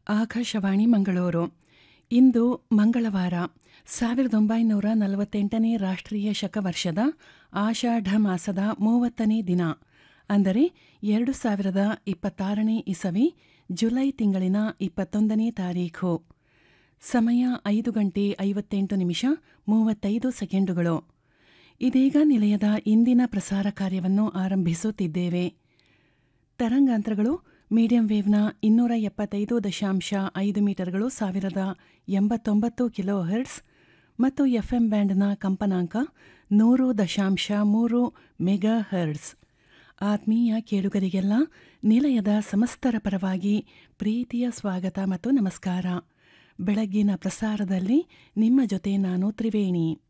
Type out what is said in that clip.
ಆಕಾಶವಾಣಿ ಮಂಗಳೂರು ಇಂದು ಮಂಗಳವಾರ ಸಾವಿರದ ಒಂಬೈನೂರ ನಲವತ್ತೆಂಟನೇ ರಾಷ್ಟ್ರೀಯ ಶಕವರ್ಷದ ಆಷಾಢ ಮಾಸದ ಮೂವತ್ತನೇ ದಿನ ಅಂದರೆ ಎರಡು ಸಾವಿರದ ಇಪ್ಪತ್ತಾರನೇ ಇಸವಿ ಜುಲೈ ತಿಂಗಳಿನ ಇಪ್ಪತ್ತೊಂದನೇ ತಾರೀಖು ಸಮಯ ಐದು ಗಂಟೆ ಐವತ್ತೆಂಟು ನಿಮಿಷ ಮೂವತ್ತೈದು ಸೆಕೆಂಡುಗಳು ಇದೀಗ ನಿಲಯದ ಇಂದಿನ ಪ್ರಸಾರ ಕಾರ್ಯವನ್ನು ಆರಂಭಿಸುತ್ತಿದ್ದೇವೆ ತರಂಗಾಂತರಗಳು ಮೀಡಿಯಂ ವೇವ್ನ ಇನ್ನೂರ ಎಪ್ಪತ್ತೈದು ದಶಾಂಶ ಐದು ಮೀಟರ್ಗಳು ಸಾವಿರದ ಎಂಬತ್ತೊಂಬತ್ತು ಕಿಲೋ ಹರ್ಟ್ಸ್ ಮತ್ತು ಎಫ್ಎಂ ಬ್ಯಾಂಡ್ನ ಕಂಪನಾಂಕ ನೂರು ದಶಾಂಶ ಮೂರು ಮೆಗಾ ಹರ್ಟ್ಸ್ ಆತ್ಮೀಯ ಕೇಳುಗರಿಗೆಲ್ಲ ನಿಲಯದ ಸಮಸ್ತರ ಪರವಾಗಿ ಪ್ರೀತಿಯ ಸ್ವಾಗತ ಮತ್ತು ನಮಸ್ಕಾರ ಬೆಳಗ್ಗಿನ ಪ್ರಸಾರದಲ್ಲಿ ನಿಮ್ಮ ಜೊತೆ ನಾನು ತ್ರಿವೇಣಿ